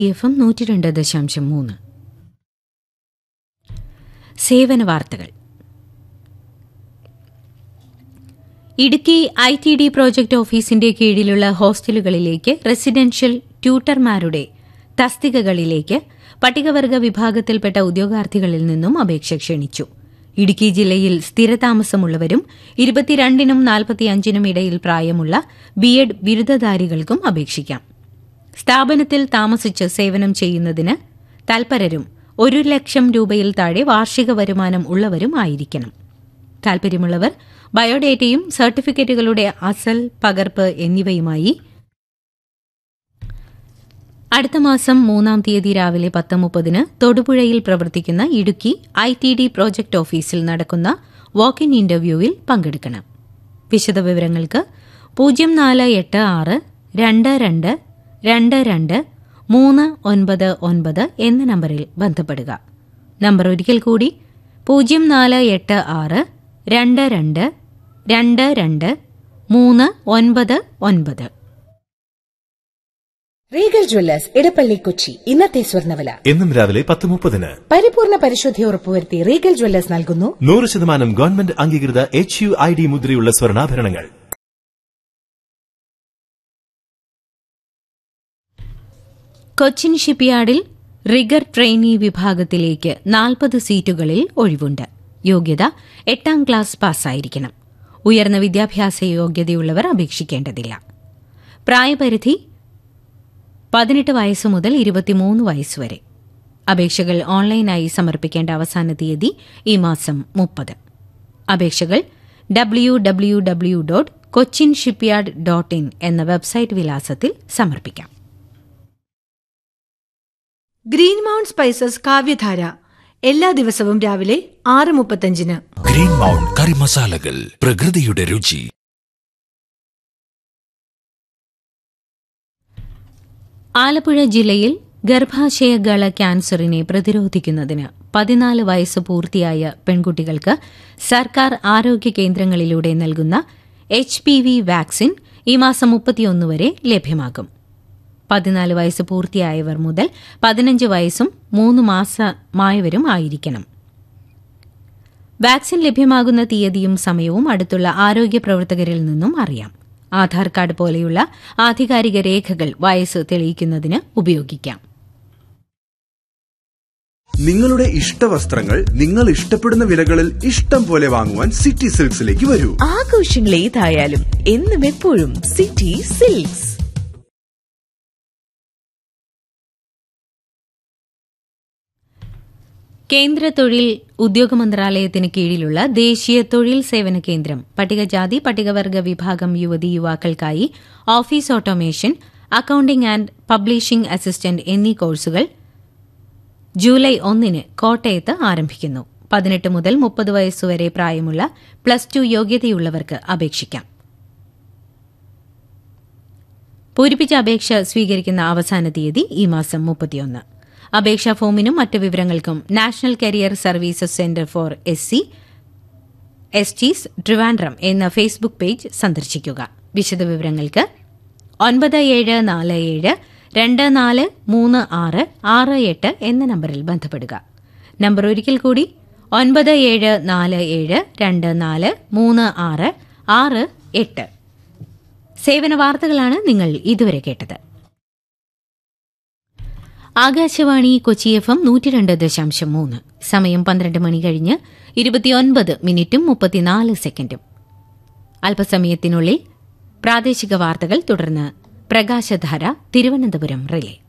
F M നൂറ്റി രണ്ട് ദശാംശം മൂന്ന് സേവന വാർത്തകൾ Idukki I T D project ഓഫീസിന്റെ കീഴിലുള്ള ഹോസ്റ്റലുകളിലേക്ക് റെസിഡൻഷ്യൽ ട്യൂട്ടർമാരുടെ തസ്തികകളിലേക്ക് പട്ടികവർഗ വിഭാഗത്തിൽപ്പെട്ട ഉദ്യോഗാർത്ഥികളിൽ നിന്നും അപേക്ഷ ക്ഷണിച്ചു ഇടുക്കി ജില്ലയിൽ സ്ഥിരതാമസമുള്ളവരും ഇരുപത്തിരണ്ടിനും നാൽപ്പത്തിയഞ്ചിനും ഇടയിൽ പ്രായമുള്ള ബിഎഡ് ബിരുദധാരികൾക്കും അപേക്ഷിക്കാം സ്ഥാപനത്തിൽ താമസിച്ച് സേവനം ചെയ്യുന്നതിന് തൽപരരും ഒരു ലക്ഷം രൂപയിൽ താഴെ വാർഷിക വരുമാനം ഉള്ളവരും ആയിരിക്കണം താൽപര്യമുള്ളവർ ബയോഡേറ്റയും സർട്ടിഫിക്കറ്റുകളുടെ അസൽ പകർപ്പ് എന്നിവയുമായി അടുത്ത മാസം മൂന്നാം തീയതി രാവിലെ പത്ത് മുപ്പതിന് തൊടുപുഴയിൽ പ്രവർത്തിക്കുന്ന Idukki I T D project ഓഫീസിൽ നടക്കുന്ന വാക്ക് ഇൻ ഇന്റർവ്യൂവിൽ പങ്കെടുക്കണം വിശദവിവരങ്ങൾക്ക് പൂജ്യം നാല് എട്ട് ആറ് രണ്ട് രണ്ട് രണ്ട് രണ്ട് മൂന്ന് ഒൻപത് ഒൻപത് എന്ന നമ്പറിൽ ബന്ധപ്പെടുക നമ്പർ ഒരിക്കൽ കൂടി പൂജ്യം നാല് എട്ട് ആറ് രണ്ട് രണ്ട് രണ്ട് രണ്ട് മൂന്ന് ഒൻപത് ഒൻപത് റീഗൽ ജ്വല്ലേഴ്സ് ഇടപ്പള്ളി കൊച്ചി ഇന്നത്തെ സ്വർണ്ണവില എന്നും രാവിലെ പത്ത് മുപ്പതിന് പരിപൂർണ പരിശുദ്ധി ഉറപ്പുവരുത്തി റീഗൽ ജ്വല്ലേഴ്സ് നൽകുന്നു നൂറ് ശതമാനം ഗവൺമെന്റ് അംഗീകൃത എച്ച് യു ഐ ഡി മുദ്രയുള്ള സ്വർണ്ണാഭരണങ്ങൾ കൊച്ചിൻ ഷിപ്പ്യാർഡിൽ റിഗർ ട്രെയിനി വിഭാഗത്തിലേക്ക് നാൽപ്പത് സീറ്റുകളിൽ ഒഴിവുണ്ട് യോഗ്യത എട്ടാം ക്ലാസ് പാസ്സായിരിക്കണം ഉയർന്ന വിദ്യാഭ്യാസ യോഗ്യതയുള്ളവർ അപേക്ഷിക്കേണ്ടതില്ല പ്രായപരിധി പതിനെട്ട് വയസ്സ് മുതൽ ഇരുപത്തിമൂന്ന് വയസ്സുവരെ അപേക്ഷകൾ ഓൺലൈനായി സമർപ്പിക്കേണ്ട അവസാന തീയതി ഈ മാസം മുപ്പത് അപേക്ഷകൾ W W W dot Cochin shipyard dot in എന്ന വെബ്സൈറ്റ് വിലാസത്തിൽ സമർപ്പിക്കാം ഗ്രീൻ മൗണ്ട് സ്പൈസസ് കാവ്യധാര എല്ലാ ദിവസവും രാവിലെ ആറ് മുപ്പത്തഞ്ചിന് ഗ്രീൻ മൗണ്ട് കറി മസാലകൾ പ്രകൃതിയുടെ രുചി ആലപ്പുഴ ജില്ലയിൽ ഗർഭാശയഗള ക്യാൻസറിനെ പ്രതിരോധിക്കുന്നതിന് പതിനാല് വയസ്സ് പൂർത്തിയായ പെൺകുട്ടികൾക്ക് സർക്കാർ ആരോഗ്യ കേന്ദ്രങ്ങളിലൂടെ നൽകുന്ന എച്ച് പി വി വാക്സിൻ ഈ മാസം മുപ്പത്തിയൊന്ന് വരെ ലഭ്യമാകും പതിനാല് വയസ്സ് പൂർത്തിയായവർ മുതൽ പതിനഞ്ച് വയസ്സും മൂന്ന് മാസമായവരും ആയിരിക്കണം വാക്സിൻ ലഭ്യമാകുന്ന തീയതിയും സമയവും അടുത്തുള്ള ആരോഗ്യ പ്രവർത്തകരിൽ നിന്നും അറിയാം ആധാർ കാർഡ് പോലെയുള്ള ആധികാരിക രേഖകൾ വയസ്സ് തെളിയിക്കുന്നതിന് ഉപയോഗിക്കാം നിങ്ങളുടെ ഇഷ്ടവസ്ത്രങ്ങൾ നിങ്ങൾ ഇഷ്ടപ്പെടുന്ന വിലകളിൽ ഇഷ്ടം പോലെ വാങ്ങുവാൻ സിറ്റി സിൽക്സിലേക്ക് വരൂ ആഘോഷങ്ങൾ ഏതായാലും എന്നും എപ്പോഴും സിറ്റി സിൽക്സ് കേന്ദ്ര തൊഴിൽ ഉദ്യോഗ മന്ത്രാലയത്തിന് കീഴിലുള്ള ദേശീയ തൊഴിൽ സേവന കേന്ദ്രം പട്ടികജാതി പട്ടികവർഗ വിഭാഗം യുവതി യുവാക്കൾക്കായി office automation accounting and publishing assistant എന്നീ കോഴ്സുകൾ ജൂലൈ ഒന്നിന് കോട്ടയത്ത് ആരംഭിക്കുന്നു പതിനെട്ട് മുതൽ മുപ്പത് വയസ്സുവരെ പ്രായമുള്ള പ്ലസ് ടു യോഗ്യതയുള്ളവർക്ക് അപേക്ഷിക്കാം പൂരിപ്പിച്ച അപേക്ഷ സ്വീകരിക്കുന്ന അവസാന തീയതി ഈ മാസം മുപ്പത്തിയൊന്ന് അപേക്ഷാ ഫോമിനും മറ്റ് വിവരങ്ങൾക്കും national career services centre for S C S Ts Trivandrum എന്ന ഫേസ്ബുക്ക് പേജ് സന്ദർശിക്കുക വിശദവിവരങ്ങൾക്ക് ഒൻപത് ഏഴ് നാല് ഏഴ് രണ്ട് നാല് മൂന്ന് ആറ് ആറ് എട്ട് എന്ന നമ്പറിൽ ബന്ധപ്പെടുക നമ്പർ ഒരിക്കൽ കൂടി ഒൻപത് ഏഴ് നാല് ഏഴ് രണ്ട് നാല് മൂന്ന് ആറ് ആറ് എട്ട് സേവന വാർത്തകളാണ് നിങ്ങൾ ഇതുവരെ കേട്ടത് ആകാശവാണി കൊച്ചി എഫ് എം നൂറ്റി രണ്ട് ദശാംശം മൂന്ന് സമയം പന്ത്രണ്ട് മണി കഴിഞ്ഞ് ഇരുപത്തിയൊൻപത് മിനിറ്റും മുപ്പത്തിനാല് സെക്കൻഡും അല്പസമയത്തിനുള്ളിൽ പ്രാദേശിക വാർത്തകൾ തുടർന്ന് പ്രകാശധാര തിരുവനന്തപുരം റിലേ